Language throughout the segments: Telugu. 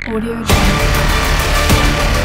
Audio Jungle.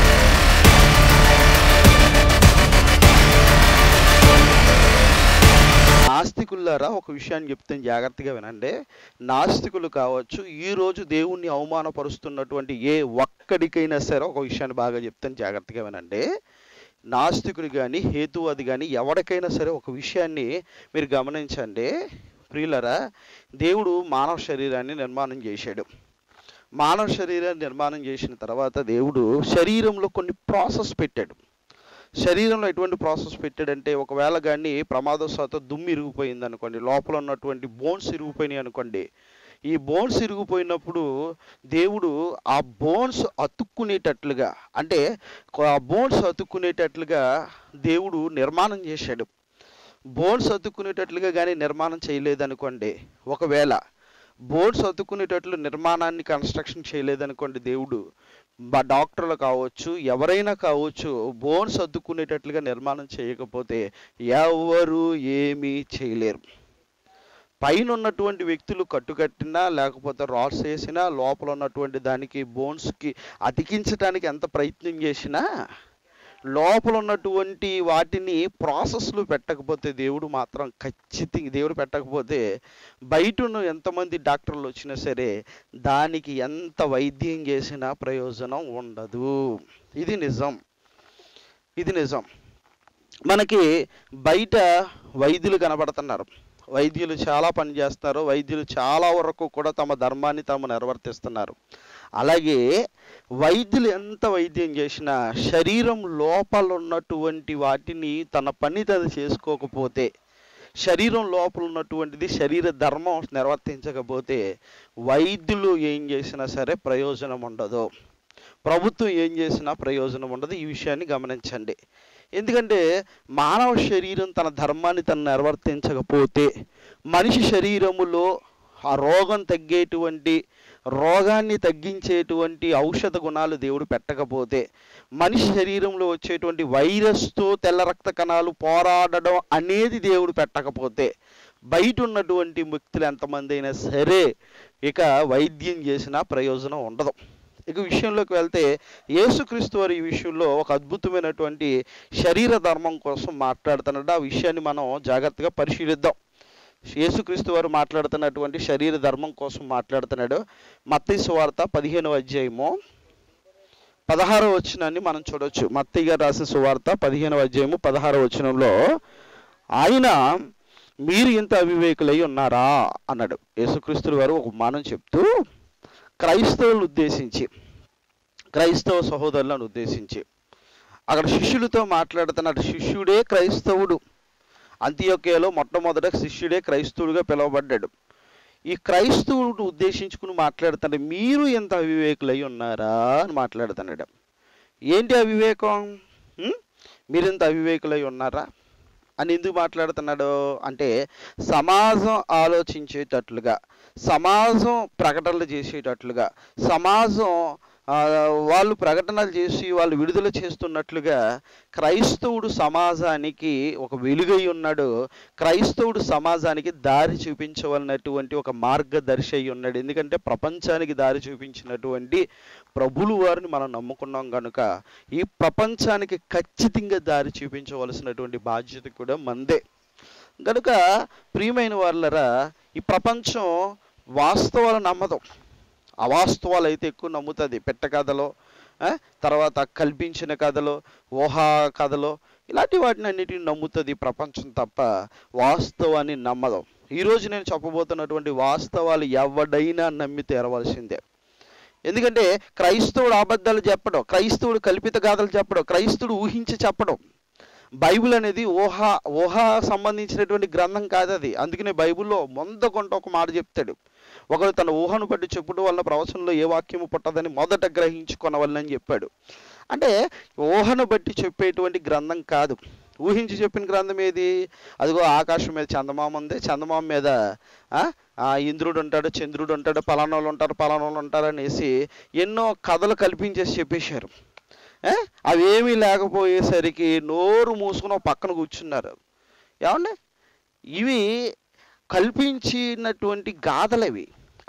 నాస్తికులారా ఒక విషయాన్ని చెప్తాను జాగ్రత్తగా వినండి నాస్తికులు కావచ్చు ఈ రోజు దేవుణ్ణి అవమానపరుస్తున్నటువంటి ఏ ఒక్కడికైనా సరే ఒక విషయాన్ని బాగా చెప్తాను జాగ్రత్తగా వినండి నాస్తికుడు కానీ హేతువాది కానీ ఎవరికైనా సరే ఒక విషయాన్ని మీరు గమనించండి ప్రియులరా దేవుడు మానవ శరీరాన్ని నిర్మాణం చేశాడు మానవ శరీరాన్ని నిర్మాణం చేసిన తర్వాత దేవుడు శరీరంలో కొన్ని ప్రాసెస్ పెట్టాడు శరీరంలో ఎటువంటి ప్రాసెస్ పెట్టాడంటే ఒకవేళ కానీ ప్రమాదవశాత్తు దుమ్ము ఇరిగిపోయింది అనుకోండి లోపల ఉన్నటువంటి బోన్స్ ఇరిగిపోయినాయి అనుకోండి ఈ బోన్స్ ఇరిగిపోయినప్పుడు దేవుడు ఆ బోన్స్ అతుక్కునేటట్లుగా అంటే ఆ బోన్స్ అతుక్కునేటట్లుగా దేవుడు నిర్మాణం చేశాడు బోన్స్ అతుక్కునేటట్లుగా కానీ నిర్మాణం చేయలేదనుకోండి ఒకవేళ బోన్స్ అతుక్కునేటట్లు నిర్మాణాన్ని కన్స్ట్రక్షన్ చేయలేదనుకోండి దేవుడు బ- డాక్టర్లు కావచ్చు ఎవరైనా కావచ్చు బోన్స్ అద్దుకునేటట్లుగా నిర్మాణం చేయకపోతే ఎవరు ఏమీ చేయలేరు పైన ఉన్నటువంటి వ్యక్తులు కట్టుకట్టినా లేకపోతే రాడ్స్ వేసినా లోపల ఉన్నటువంటి దానికి బోన్స్కి అతికించడానికి ఎంత ప్రయత్నం చేసినా లోపల ఉన్నటువంటి వాటిని ప్రాసెస్లు పెట్టకపోతే దేవుడు మాత్రం ఖచ్చితంగా దేవుడు పెట్టకపోతే బయట ఉన్న ఎంతమంది డాక్టర్లు వచ్చినా సరే దానికి ఎంత వైద్యం చేసినా ప్రయోజనం ఉండదు ఇది నిజం ఇది నిజం మనకి బయట వైద్యులు కనబడుతున్నారు వైద్యులు చాలా పని చేస్తారు వైద్యులు చాలా వరకు కూడా తమ ధర్మాన్ని తాము నిర్వర్తిస్తున్నారు అలాగే వైద్యులు ఎంత వైద్యం చేసినా శరీరం లోపల ఉన్నటువంటి వాటిని తన పని తను చేసుకోకపోతే శరీరం లోపల ఉన్నటువంటిది శరీర ధర్మం నిర్వర్తించకపోతే వైద్యులు ఏం చేసినా సరే ప్రయోజనం ఉండదు ప్రభుత్వం ఏం చేసినా ప్రయోజనం ఉండదు ఈ విషయాన్ని గమనించండి ఎందుకంటే మానవ శరీరం తన ధర్మాన్ని తను నిర్వర్తించకపోతే మనిషి శరీరములో ఆ రోగం తగ్గేటువంటి రోగాన్ని తగ్గించేటువంటి ఔషధ గుణాలు దేవుడు పెట్టకపోతే మనిషి శరీరంలో వచ్చేటువంటి వైరస్తో తెల్ల రక్త కణాలు పోరాడడం అనేది దేవుడు పెట్టకపోతే బయట ఉన్నటువంటి వ్యక్తులు ఎంతమంది అయినా సరే ఇక వైద్యం చేసినా ప్రయోజనం ఉండదు ఇక విషయంలోకి వెళ్తే యేసుక్రీస్తు వారి ఈ విషయంలో ఒక అద్భుతమైనటువంటి శరీర ధర్మం కోసం మాట్లాడుతున్నాడు ఆ విషయాన్ని మనం జాగ్రత్తగా పరిశీలిద్దాం యేసుక్రీస్తు వారు మాట్లాడుతున్నటువంటి శరీర ధర్మం కోసం మాట్లాడుతున్నాడు మత్తయి సువార్త పదిహేనవ అధ్యాయము పదహారవ వచనాన్ని మనం చూడొచ్చు మత్తయ్య గారు రాసిన సువార్త పదిహేనవ అధ్యాయము పదహారవ వచనంలో ఆయన మీరు ఇంత అవివేకులై ఉన్నారా అన్నాడు యేసుక్రీస్తు వారు ఒక మానం చెప్తూ క్రైస్తవులను ఉద్దేశించి క్రైస్తవ సహోదరులను ఉద్దేశించి అక్కడ శిష్యులతో మాట్లాడుతున్నాడు శిష్యుడే క్రైస్తవుడు అంత్యోకేలో మొట్టమొదట శిష్యుడే క్రైస్తవుడిగా పిలువబడ్డాడు ఈ క్రైస్తవుడు ఉద్దేశించుకుని మాట్లాడుతాడు మీరు ఎంత అవివేకులై ఉన్నారా అని మాట్లాడుతున్నాడు ఏంటి అవివేకం ఉం? మీరు ఎంత అవివేకులై ఉన్నారా అని ఎందుకు మాట్లాడుతున్నాడు అంటే సమాజం ఆలోచించేటట్లుగా సమాజం ప్రకటనలు చేసేటట్లుగా సమాజం ఆ, వాళ్ళు ప్రకటనలు చేసి వాళ్ళు విడుదల చేస్తున్నట్లుగా క్రైస్తవుడు సమాజానికి ఒక వెలుగై ఉన్నాడు క్రైస్తవుడు సమాజానికి దారి చూపించవలనటువంటి ఒక మార్గదర్శి అయి ఉన్నాడు ఎందుకంటే ప్రపంచానికి దారి చూపించినటువంటి ప్రభులు వారిని మనం నమ్ముకున్నాం కనుక ఈ ప్రపంచానికి ఖచ్చితంగా దారి చూపించవలసినటువంటి బాధ్యత కూడా మందే కనుక ప్రియమైన వాళ్ళరా ఈ ప్రపంచం వాస్తవాలు నమ్మదు అవాస్తవాలు అయితే ఎక్కువ నమ్ముతుంది పెట్ట కథలో ఆ, తర్వాత కల్పించిన కథలో ఊహా కథలో ఇలాంటి వాటిని అన్నిటిని నమ్ముతుంది ప్రపంచం తప్ప వాస్తవాన్ని నమ్మదు ఈరోజు నేను చెప్పబోతున్నటువంటి వాస్తవాలు ఎవడైనా నమ్మి తీరవలసిందే ఎందుకంటే క్రైస్తవుడు అబద్ధాలు చెప్పడం క్రైస్తవుడు కల్పిత గాథలు చెప్పడం క్రైస్తవుడు ఊహించి చెప్పడం బైబిల్ అనేది ఊహ ఊహ సంబంధించినటువంటి గ్రంథం కాదు అది అందుకనే బైబిల్లో మొంద కొంట ఒక మాట చెప్తాడు ఒకడు తన ఊహను బట్టి చెప్పుట వలన ప్రవచనంలో ఏ వాక్యము పుట్టదని మొదట గ్రహించుకొనవలనని చెప్పాడు అంటే ఊహను బట్టి చెప్పేటువంటి గ్రంథం కాదు ఊహించి చెప్పిన గ్రంథం ఏది అదిగో ఆకాశం మీద చందమామ ఉంది చందమామ మీద ఆ, ఆ ఇంద్రుడు ఉంటాడు చంద్రుడు ఉంటాడు పలానా వాళ్ళు ఉంటారు పలానా వాళ్ళు ఉంటారు అనేసి ఎన్నో కథలు కల్పించేసి చెప్పేశారు ఏ? అవేమీ లేకపోయేసరికి నోరు మూసుకుని ఒక పక్కన కూర్చున్నారు ఏమండి ఇవి కల్పించినటువంటి గాథలు అవి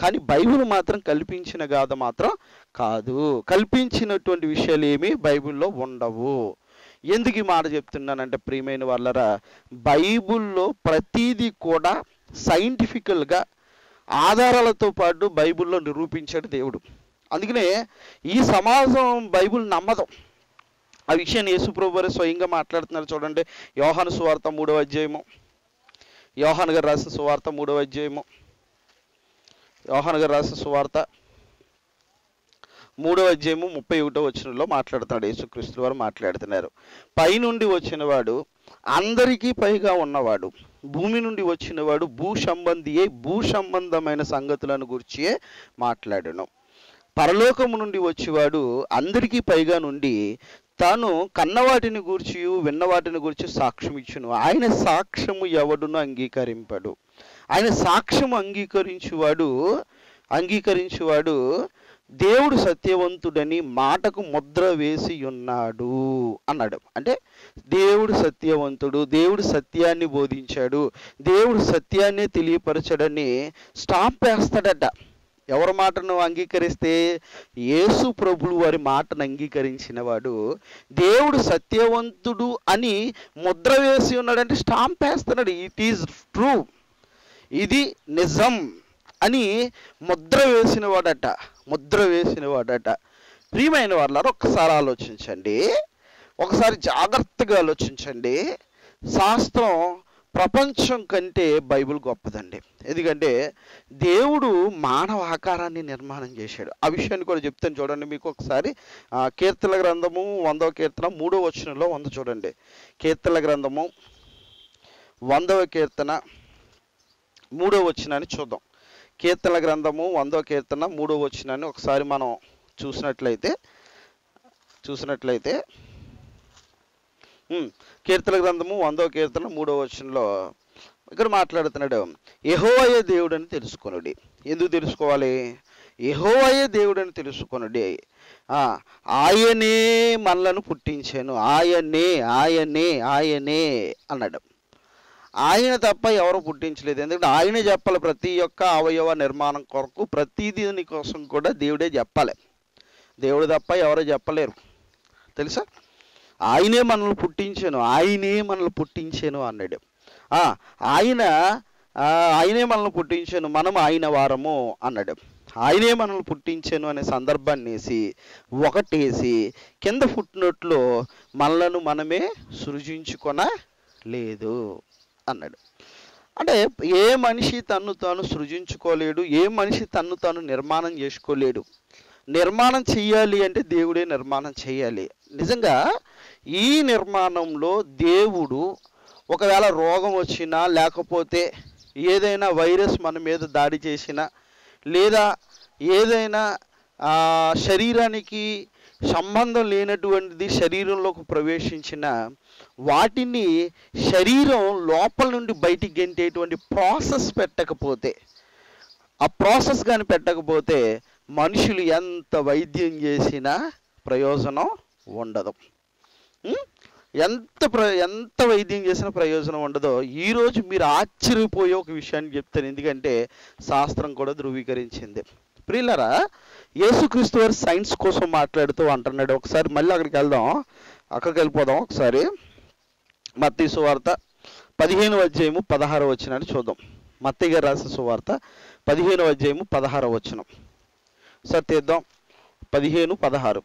కానీ బైబిల్ మాత్రం కల్పించిన గాథ మాత్రం కాదు కల్పించినటువంటి విషయాలు ఏమీ బైబిల్లో ఉండవు ఎందుకు ఈ మాట చెప్తున్నానంటే ప్రియమైన వాళ్ళరా బైబిల్లో ప్రతీది కూడా సైంటిఫికల్గా ఆధారాలతో పాటు బైబిల్లో నిరూపించాడు దేవుడు అందుకనే ఈ సమాజం బైబిల్ నమ్మదు ఆ విషయాన్ని యేసుప్రభు వారు స్వయంగా మాట్లాడుతున్నారు చూడండి యోహాను సువార్త మూడవ అధ్యాయము యోహాను గారు రాసిన సువార్త మూడవ అధ్యాయము యోహాను గారు రాసిన సువార్త మూడవ అధ్యాయము ముప్పై ఒకటో వచనంలో మాట్లాడుతున్నాడు యేసుక్రీస్తు వారు మాట్లాడుతున్నారు పైనుండి వచ్చినవాడు అందరికీ పైగా ఉన్నవాడు భూమి నుండి వచ్చినవాడు భూ సంబంధియే భూ సంబంధమైన సంగతులను గురించి మాట్లాడను పరలోకము నుండి వచ్చేవాడు అందరికీ పైగా నుండి తాను కన్నవాటిని గూర్చి విన్నవాటిని గురించి సాక్ష్యం ఇచ్చును ఆయన సాక్ష్యము ఎవడును అంగీకరింపడు ఆయన సాక్ష్యము అంగీకరించువాడు అంగీకరించువాడు దేవుడు సత్యవంతుడని మాటకు ముద్ర వేసి ఉన్నాడు అన్నాడు అంటే దేవుడు సత్యవంతుడు దేవుడు సత్యాన్ని బోధించాడు దేవుడు సత్యాన్ని తెలియపరచడని స్టాంప్ వేస్తాడట ఎవరి మాటను అంగీకరిస్తే యేసు ప్రభులు వారి మాటను అంగీకరించిన వాడు దేవుడు సత్యవంతుడు అని ముద్ర వేసి ఉన్నాడంటే స్టాంప్ వేస్తున్నాడు ఇట్ ఈజ్ ట్రూ ఇది నిజం అని ముద్ర వేసిన వాడట ముద్ర వేసిన వాడట ప్రియమైన వాళ్ళారు ఒక్కసారి ఆలోచించండి ఒకసారి జాగ్రత్తగా ఆలోచించండి శాస్త్రం ప్రపంచం కంటే బైబిల్ గొప్పదండి ఎందుకంటే దేవుడు మానవ ఆకారాన్ని నిర్మాణం చేశాడు ఆ విషయాన్ని కూడా చెప్తాను చూడండి మీకు ఒకసారి ఆ, కీర్తన గ్రంథము వందవ కీర్తన మూడో వచనంలో వంద చూడండి కీర్తన గ్రంథము వందవ కీర్తన మూడో వచనాన్ని చూద్దాం కీర్తన గ్రంథము వందో కీర్తన మూడో వచనాన్ని ఒకసారి మనం చూసినట్లయితే చూసినట్లయితే ఉమ్, కీర్తన గ్రంథము వందో కీర్తన మూడో వచనంలో ఇక్కడ మాట్లాడుతున్నాడు యెహోవాయే దేవుడని తెలుసుకొనుడి ఎందుకు తెలుసుకోవాలి యెహోవాయే దేవుడని తెలుసుకొనుడి ఆ, ఆయనే మనలను పుట్టించాను ఆయనే ఆయనే ఆయనే అన్నాడు ఆయన తప్ప ఎవరు పుట్టించలేదు ఎందుకంటే ఆయనే చెప్పాలి ప్రతి ఒక్క అవయవ నిర్మాణం కొరకు ప్రతి దీని కోసం కూడా దేవుడే చెప్పాలి దేవుడు తప్ప ఎవరు చెప్పలేరు తెలుసా ఆయనే మనల్ని పుట్టించాను ఆయనే మనల్ని పుట్టించాను అన్నాడు ఆ, ఆయన ఆ, ఆయనే మనల్ని పుట్టించాను మనం ఆయన వారము అన్నాడు ఆయనే మనల్ని పుట్టించాను అనే సందర్భాన్ని వేసి ఒకటేసి కింద పుట్టినట్లు మనలను మనమే సృజించుకొన లేదు అన్నాడు అంటే ఏ మనిషి తన్ను తాను సృజించుకోలేడు ఏ మనిషి తన్ను తాను నిర్మాణం చేసుకోలేడు నిర్మాణం చెయ్యాలి అంటే దేవుడే నిర్మాణం చేయాలి నిజంగా ఈ నిర్మాణంలో దేవుడు ఒకవేళ రోగం వచ్చినా లేకపోతే ఏదైనా వైరస్ మన మీద దాడి చేసినా లేదా ఏదైనా ఆ, శరీరానికి సంబంధం లేనటువంటిది శరీరంలోకి ప్రవేశించిన వాటిని శరీరం లోపల నుండి బయటికి గెంటేటువంటి ప్రాసెస్ పెట్టకపోతే ఆ ప్రాసెస్ కానీ పెట్టకపోతే మనుషులు ఎంత వైద్యం చేసినా ప్రయోజనం ఉండదు ఉం? ఎంత ప్ర ఎంత వైద్యం చేసినా ప్రయోజనం ఉండదో ఈరోజు మీరు ఆశ్చర్యపోయే ఒక విషయాన్ని చెప్తాను ఎందుకంటే శాస్త్రం కూడా ధృవీకరించింది ప్రియులరా యేసుక్రీస్తు వారు సైన్స్ కోసం మాట్లాడుతూ అంటున్నాడు ఒకసారి మళ్ళీ అక్కడికి వెళ్దాం అక్కడికి వెళ్ళిపోదాం ఒకసారి మత్తయి సువార్త పదిహేను అధ్యాయము పదహారు వచ్చినాన్ని చూద్దాం మత్తయ్య గారు రాసిన సువార్త పదిహేను అధ్యాయము పదహారు వచనం సార్ తీద్దాం పదిహేను పదహారు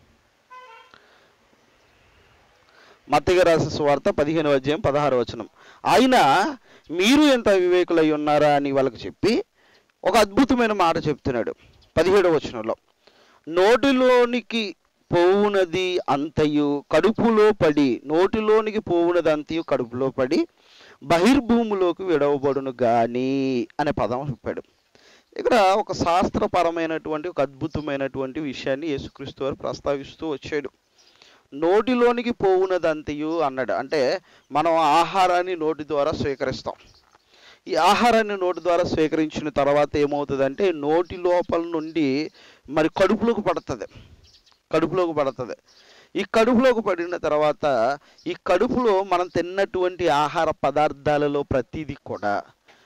మత్తయ్య గారు రాసిన సువార్త పదిహేను అధ్యాయం పదహారు వచనం ఆయన మీరు ఎంత వివేకులై ఉన్నారా అని వాళ్ళకి చెప్పి ఒక అద్భుతమైన మాట చెప్తున్నాడు పదిహేడవ వచనంలో నోటిలోనికి పోవునది అంతయు కడుపులో పడి నోటిలోనికి పోవునది అంతయు కడుపులో పడి బహిర్భూమిలోకి విడవబడును గాని అనే పదం చెప్పాడు ఇక్కడ ఒక శాస్త్రపరమైనటువంటి ఒక అద్భుతమైనటువంటి విషయాన్ని యేసుక్రీస్తు వారు ప్రస్తావిస్తూ వచ్చాడు నోటిలోనికి పోవునదంతయు అన్నాడు అంటే మనం ఆహారాన్ని నోటి ద్వారా స్వీకరిస్తాం ఈ ఆహారాన్ని నోటి ద్వారా స్వీకరించిన తర్వాత ఏమవుతుందంటే నోటి లోపల నుండి మరి కడుపులోకి పడుతుంది కడుపులోకి పడుతుంది ఈ కడుపులోకి పడిన తర్వాత ఈ కడుపులో మనం తిన్నటువంటి ఆహార పదార్థాలలో ప్రతిదీ కూడా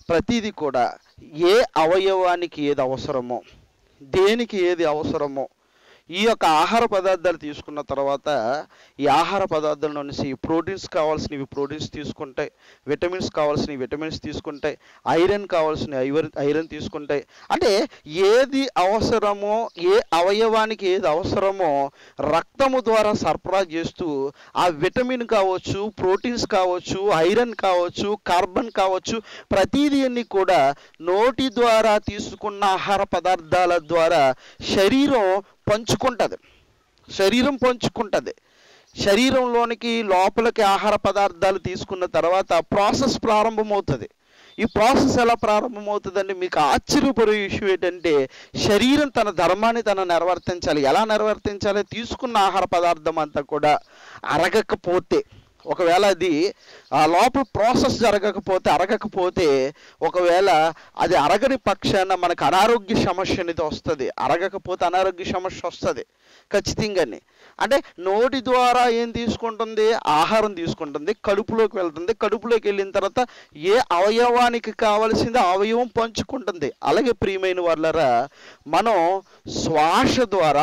ప్రతిదీ కూడా ఏ అవయవానికి ఏది అవసరమో దేనికి ఏది అవసరమో ఈ యొక్క ఆహార పదార్థాలు తీసుకున్న తర్వాత ఈ ఆహార పదార్థాల నుంచి ప్రోటీన్స్ కావాల్సినవి ప్రోటీన్స్ తీసుకుంటాయి విటమిన్స్ కావాల్సినవి విటమిన్స్ తీసుకుంటాయి ఐరన్ కావాల్సిన ఐరన్ ఐరన్ తీసుకుంటాయి అంటే ఏది అవసరమో ఏ అవయవానికి ఏది అవసరమో రక్తము ద్వారా సరఫరా చేస్తూ ఆ విటమిన్ కావచ్చు ప్రోటీన్స్ కావచ్చు ఐరన్ కావచ్చు కార్బన్ కావచ్చు ప్రతిదీ అన్ని కూడా నోటి ద్వారా తీసుకున్న ఆహార పదార్థాల ద్వారా శరీరం పంచుకుంటుంది శరీరం పంచుకుంటుంది శరీరంలోనికి లోపలికి ఆహార పదార్థాలు తీసుకున్న తర్వాత ప్రాసెస్ ప్రారంభమవుతుంది ఈ ప్రాసెస్ ఎలా ప్రారంభమవుతుందంటే మీకు ఆశ్చర్యపడే విషయం ఏంటంటే శరీరం తన ధర్మాన్ని తన నిర్వర్తించాలి ఎలా నిర్వర్తించాలి తీసుకున్న ఆహార పదార్థం అంతా కూడా అరగకపోతే ఒకవేళ అది ఆ లోపల ప్రాసెస్ జరగకపోతే అరగకపోతే ఒకవేళ అది అరగని పక్షాన మనకు అనారోగ్య సమస్య అనేది వస్తుంది అరగకపోతే అనారోగ్య సమస్య వస్తుంది ఖచ్చితంగానే అంటే నోటి ద్వారా ఏం తీసుకుంటుంది ఆహారం తీసుకుంటుంది కడుపులోకి వెళ్తుంది కడుపులోకి వెళ్ళిన తర్వాత ఏ అవయవానికి కావలసిందో ఆ అవయవం పంచుకుంటుంది అలాగే ప్రియమైన వాళ్ళరా మనం శ్వాస ద్వారా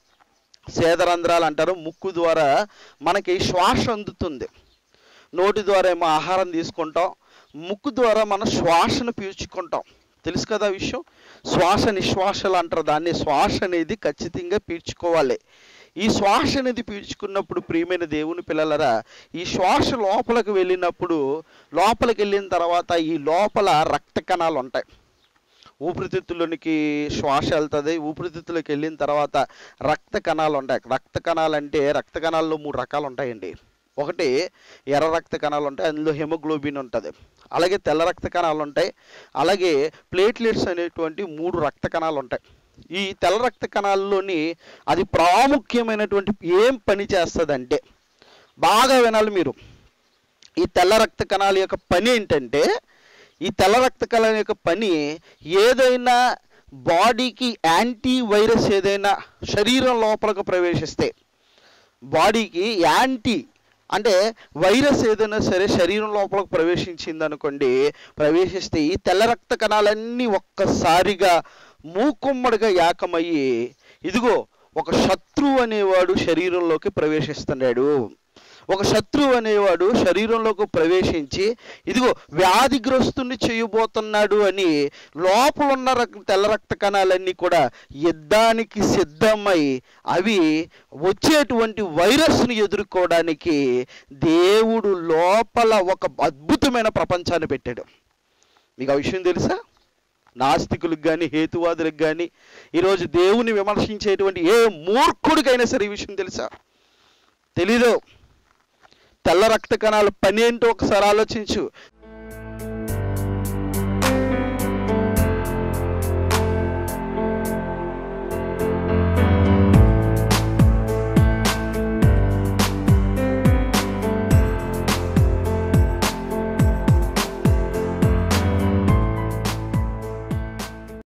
సేదరంధ్రాలు అంటారు ముక్కు ద్వారా మనకి శ్వాస అందుతుంది నోటి ద్వారా ఏమో ఆహారం తీసుకుంటాం ముక్కు ద్వారా మనం శ్వాసను పీల్చుకుంటాం తెలుసు కదా ఆ విషయం శ్వాస నిశ్వాసలు అంటారు దాన్ని శ్వాస అనేది ఖచ్చితంగా పీల్చుకోవాలి ఈ శ్వాస అనేది పీల్చుకున్నప్పుడు ప్రియమైన దేవుని పిల్లలరా ఈ శ్వాస లోపలికి వెళ్ళినప్పుడు లోపలికి వెళ్ళిన తర్వాత ఈ లోపల రక్త కణాలు ఉంటాయి ఊపిరితిత్తులోనికి శ్వాస వెళ్తుంది ఊపిరితిత్తులోకి వెళ్ళిన తర్వాత రక్త కణాలు ఉంటాయి రక్త కణాలు అంటే రక్త కణాల్లో మూడు రకాలు ఉంటాయండి ఒకటి ఎర్ర రక్త కణాలు ఉంటాయి అందులో హెమోగ్లోబిన్ ఉంటుంది అలాగే తెల్ల రక్త కణాలు ఉంటాయి అలాగే ప్లేట్లెట్స్ అనేటువంటి మూడు రక్త కణాలు ఉంటాయి ఈ తెల్ల రక్త కణాల్లోని అది ప్రాముఖ్యమైనటువంటి ఏం పని చేస్తుందంటే బాగా వినాలి మీరు ఈ తెల్ల రక్త కణాల యొక్క పని ఏంటంటే ఈ తెల్ల రక్త కణాల యొక్క పని ఏదైనా బాడీకి యాంటీ వైరస్ ఏదైనా శరీరం లోపలకు ప్రవేశిస్తే బాడీకి యాంటీ అంటే వైరస్ ఏదైనా సరే శరీరం లోపలికి ప్రవేశించింది అనుకోండి ప్రవేశిస్తే ఈ తెల్ల రక్త కణాలన్నీ ఒక్కసారిగా మూకుమ్మడిగా ఏకమయ్యి ఇదిగో ఒక శత్రువు అనేవాడు శరీరంలోకి ప్రవేశిస్తున్నాడు ఒక శత్రువు అనేవాడు శరీరంలోకి ప్రవేశించి ఇదిగో వ్యాధిగ్రస్తుని చేయబోతున్నాడు అని లోపల ఉన్న రక్- తెల్ల రక్త కణాలన్నీ కూడా యుద్ధానికి సిద్ధమై అవి వచ్చేటువంటి వైరస్ను ఎదుర్కోవడానికి దేవుడు లోపల ఒక అద్భుతమైన ప్రపంచాన్ని పెట్టాడు మీకు ఆ విషయం తెలుసా నాస్తికులకు కానీ హేతువాదులకు కానీ ఈరోజు దేవుని విమర్శించేటువంటి ఏ మూర్ఖుడికైనా సరే ఈ విషయం తెలుసా తెలీదు తెల్ల రక్త కణాల పని ఏంటో ఒకసారి ఆలోచించు